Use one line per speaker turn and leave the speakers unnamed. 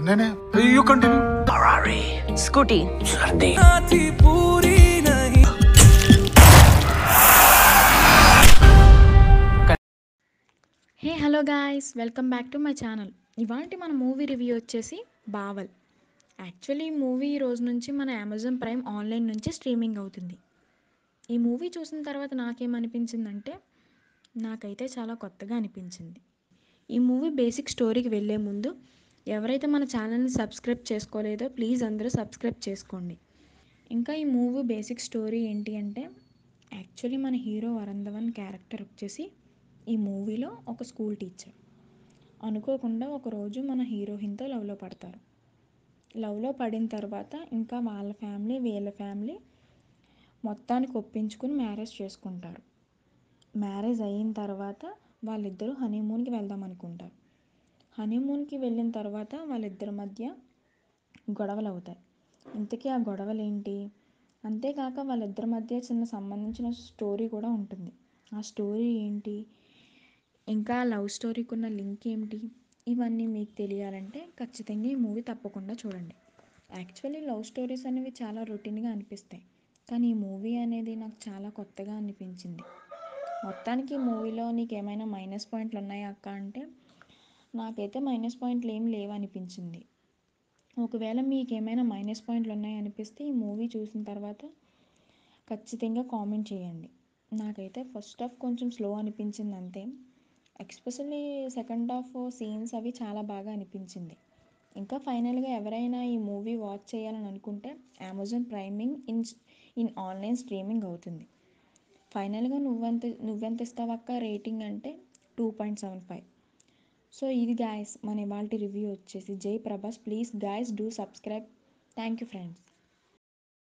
నేనే you continue
స్కూటీ
hey hello guys welcome back to my channel ఇవాంటి మన మూవీ రివ్యూ వచ్చేసి బావల్ యాక్చువల్లీ ఈ మూవీ ఈ రోజు నుంచి మన అమెజాన్ ప్రైమ్ ఆన్లైన్ నుంచి స్ట్రీమింగ్ అవుతుంది ఈ మూవీ చూసిన తర్వాత నాకేమనిపించిందంటే నాకైతే చాలా కొత్తగా అనిపించింది ఈ మూవీ బేసిక్ స్టోరీకి వెళ్ళే ముందు ఎవరైతే మన ఛానల్ని సబ్స్క్రైబ్ చేసుకోలేదో ప్లీజ్ అందరూ సబ్స్క్రైబ్ చేసుకోండి ఇంకా ఈ మూవీ బేసిక్ స్టోరీ ఏంటి అంటే యాక్చువల్లీ మన హీరో వరంధవన్ క్యారెక్టర్ వచ్చేసి ఈ మూవీలో ఒక స్కూల్ టీచర్ అనుకోకుండా ఒకరోజు మన హీరోయిన్తో లవ్లో పడతారు లవ్లో పడిన తర్వాత ఇంకా వాళ్ళ ఫ్యామిలీ వీళ్ళ ఫ్యామిలీ మొత్తానికి ఒప్పించుకుని మ్యారేజ్ చేసుకుంటారు మ్యారేజ్ అయిన తర్వాత వాళ్ళిద్దరూ హనీమూన్కి వెళ్దాం అనుకుంటారు హనీమూన్కి వెళ్ళిన తర్వాత వాళ్ళిద్దరి మధ్య గొడవలు అవుతాయి ఇంతకీ ఆ గొడవలు ఏంటి అంతేకాక వాళ్ళిద్దరి మధ్య చిన్న సంబంధించిన స్టోరీ కూడా ఉంటుంది ఆ స్టోరీ ఏంటి ఇంకా లవ్ స్టోరీకి ఉన్న లింక్ ఏమిటి ఇవన్నీ మీకు తెలియాలంటే ఖచ్చితంగా ఈ మూవీ తప్పకుండా చూడండి యాక్చువల్లీ లవ్ స్టోరీస్ అనేవి చాలా రొటీన్గా అనిపిస్తాయి కానీ ఈ మూవీ అనేది నాకు చాలా కొత్తగా అనిపించింది మొత్తానికి ఈ మూవీలో నీకు ఏమైనా మైనస్ పాయింట్లు ఉన్నాయా అక్క అంటే నాకైతే మైనస్ పాయింట్లు ఏం లేవు అనిపించింది ఒకవేళ మీకు ఏమైనా మైనస్ పాయింట్లు ఉన్నాయనిపిస్తే ఈ మూవీ చూసిన తర్వాత ఖచ్చితంగా కామెంట్ చేయండి నాకైతే ఫస్ట్ హాఫ్ కొంచెం స్లో అనిపించింది అంతే ఎక్స్పెషల్లీ సెకండ్ హాఫ్ సీన్స్ అవి చాలా బాగా అనిపించింది ఇంకా ఫైనల్గా ఎవరైనా ఈ మూవీ వాచ్ చేయాలని అనుకుంటే అమెజాన్ ప్రైమింగ్ ఇన్ ఇన్ ఆన్లైన్ స్ట్రీమింగ్ అవుతుంది ఫైనల్గా నువ్వెంత నువ్వెంత ఇస్తావక్క రేటింగ్ అంటే two point seven five so ఇది గాయస్ మన ఇవాళ రివ్యూ వచ్చేసి జై Prabhas please guys do subscribe thank you friends